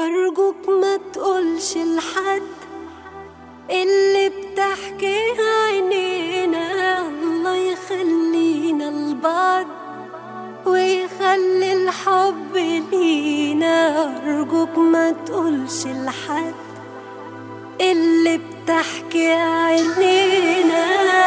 أرجوك ما تقولش لحد اللي بتحكي عينينا الله يخلينا لبعض ويخلي الحب لينا أرجوك ما تقولش لحد اللي بتحكي عينينا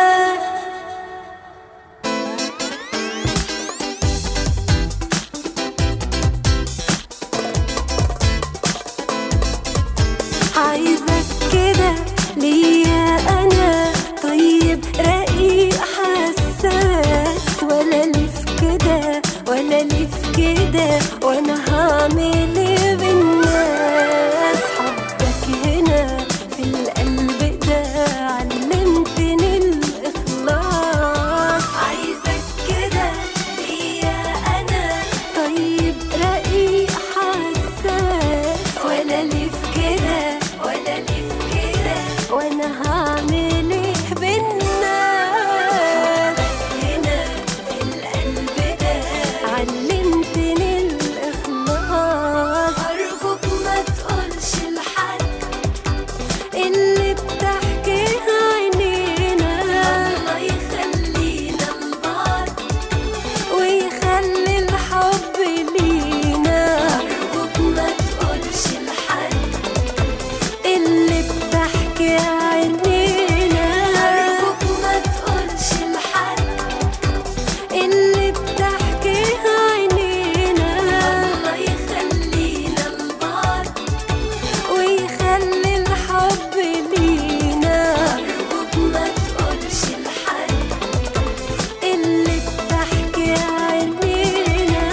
عايزك كده ليا انا طيب رقيق حساس ولا ليف كده ولا ليف كده وانا هعمل ايه بالناس حبك هنا في القلب ده علمتني الاخلاص عايزك كده ليا انا طيب رقيق حساس ولا ليف كده ولا ليف كده وانا هعمل ايه بالناس هنا في القلب ده علمتني الاخلاص ارجوك ما تقولش لحد اللي بتحكي عينينا الله يخلينا لبعض ويخلي الحب لينا أرجوك ما تقولش لحد اللي بتحكي عينينا أرجوك ما تقولش لحد اللي بتحكي عينينا الله يخلينا لبعض ويخلي الحب لينا أرجوك ما تقولش لحد اللي بتحكي عينينا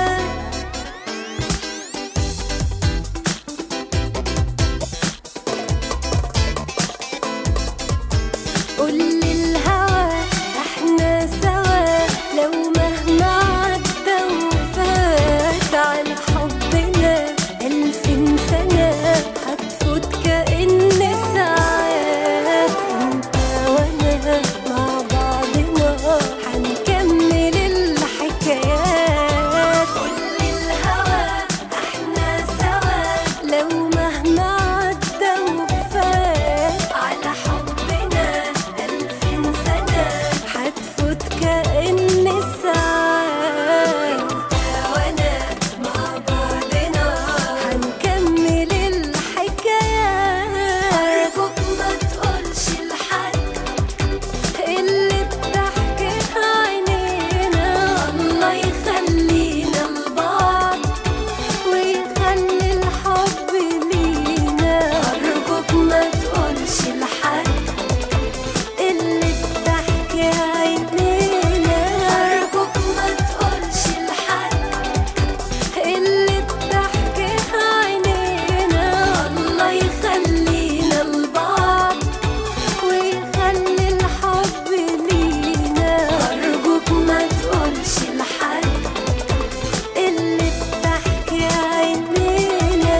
قول للهوى احنا سوا لو مهما عدى وفات على حبنا ألفين سنة هتفوت كأن ساعات انت وانا مع بعضنا هنكمل الحكايات قول للهوى احنا سوا لو مهما عدى وفات على حبنا ألفين سنة هتفوت كأن ساعات انت وانا مع بعضنا هنكمل الحكايات أرجوك ما تقولش لحد اللي بتحكي عينينا الله يخلينا لبعض ويخلي الحب لينا أرجوك ما تقولش لحد اللي بتحكي عينينا أرجوك ما تقولش لحد اللي بتحكي عينينا الله يخلينا لبعض ويخلي الحب لينا أرجوك ما تقولش لحد اللي بتحكي عينينا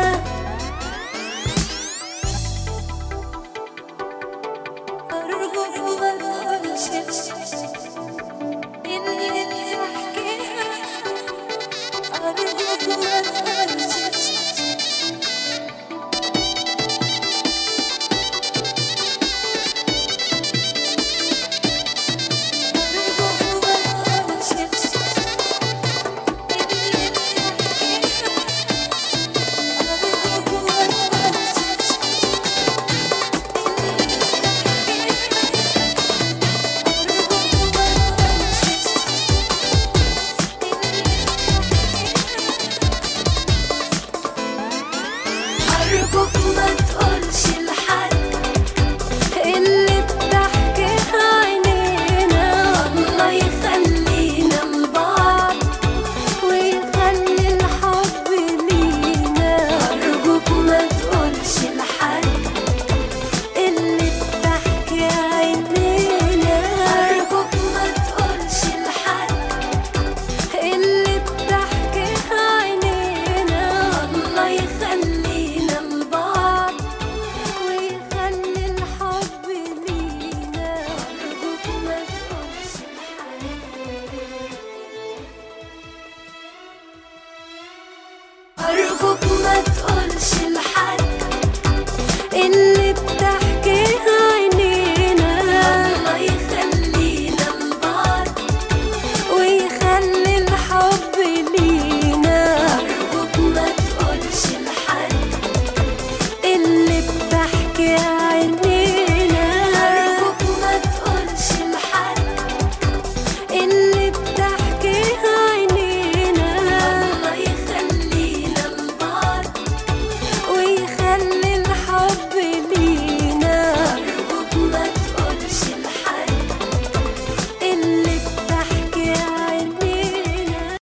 أرجوك ما تقولش اللي بتحكي أرجوك ما تقولش أرجوك ما تقولش اللي بتحكي أرجوك ما تقولش أرجوك